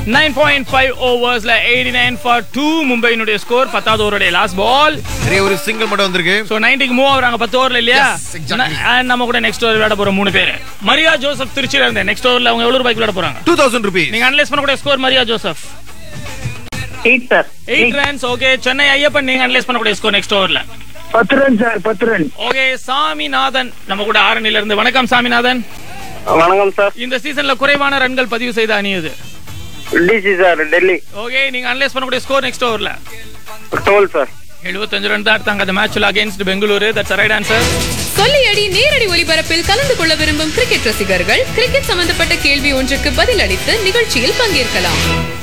Nine point five ஓவர்ஸ்ல eighty nine for two மும்பையினுடைய score பத்தாவது ஓவருடைய லாஸ்ட் பால் ஒரே ஒரு சிங்கிள் மட்டும் வந்திருக்கு சோ நைன்டிக்கு மூவ் ஆகுறாங்க பத்து ஓவர்ல இல்லையா Yes, exactly. And நம்ம கூட நெக்ஸ்ட் ஓவர் விளையாட போற மூணு பேர் மரியா ஜோசப் திருச்சியில இருந்து நெக்ஸ்ட் ஓவர்ல அவங்க எவ்வளவு ரூபாய்க்கு விளையாட போறாங்க டூ தௌசண்ட் ருபீஸ் நீங்க அனலைஸ் பண்ணக்கூடிய score Maria Joseph eight sir eight runs okay Chennai Ayyappan நீங்க அனலைஸ் பண்ணக்கூடிய ஸ்கோர் நெக்ஸ்ட் ஓவர்ல பத்து ரன் சார் பத்து ரன் ஓகே சாமிநாதன் நம்ம கூட ஆரணில இருந்து வணக்கம் சாமிநாதன் வணக்கம் சார் இந்த சீசன்ல குறைவான ரன்கள் பதிவு செய்த அணி இது டிசி சார் டெல்லி ஓகே நீங்க அனலைஸ் பண்ணக்கூடிய ஸ்கோர் நெக்ஸ்ட் ஓவர்ல டுவெல் சார் 75 ரன் தான் எடுத்தாங்க அந்த மேட்ச்ல against Bengaluru that's right answer சொல்லியடி நேரடி ஒலிபரப்பில் கலந்து கொள்ள விரும்பும் கிரிக்கெட் ரசிகர்கள் கிரிக்கெட் சம்பந்தப்பட்ட கேள்வி ஒன்றுக்கு பதிலளித்து நிகழ்ச்சியில் பங்கேற்கலாம்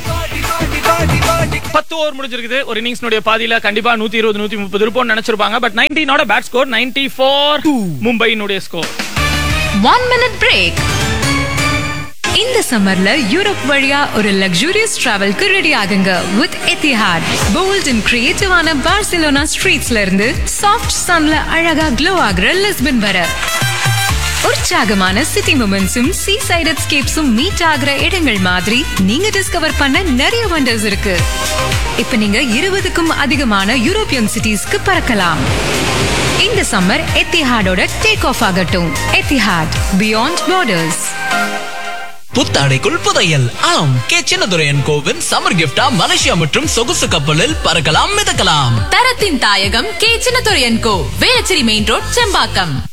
பத்து ஓவர் முடிஞ்சிருக்குது ஒரு இன்னிங்ஸ்னுடைய பாதியில கண்டிப்பா நூத்தி இருபது நூத்தி முப்பது இருப்போம் நினைச்சிருப்பாங்க பட் நைன்டீனோட பேட் ஸ்கோர் நைன்டி ஃபோர் மும்பையினுடைய ஸ்கோர் ஒன் மினிட் பிரேக் இந்த சம்மர்ல யூரோப் வழியா ஒரு லக்ஸூரியஸ் டிராவல்க்கு ரெடி ஆகுங்க வித் எத்திஹாட் போல்ட் அண்ட் கிரியேட்டிவான பார்சிலோனா ஸ்ட்ரீட்ஸ்ல இருந்து சாஃப்ட் சன்ல அழகா க்ளோ ஆகுற லிஸ்பன் வர உற்சாகமான சிட்டி மூமெண்ட்ஸும் சீ சைட் எஸ்கேப்ஸும் மீட் ஆகுற இடங்கள் மாதிரி நீங்க டிஸ்கவர் பண்ண நிறைய வண்டர்ஸ் இருக்கு இப்ப நீங்க இருபதுக்கும் அதிகமான யூரோப்பியன் சிட்டிஸ்க்கு பறக்கலாம் இந்த சம்மர் எத்திஹாடோட டேக் ஆஃப் ஆகட்டும் எத்திஹாட் பியாண்ட் பார்டர்ஸ் புத்தாடைக்குள் புதையல் ஆம் கே சின்னதுரையன் கோவின் சம்மர் கிஃப்டா மலேசியா மற்றும் சொகுசு கப்பலில் பறக்கலாம் மிதக்கலாம் தரத்தின் தாயகம் K Chinnathuraiyan Co Velachery main road Sembakkam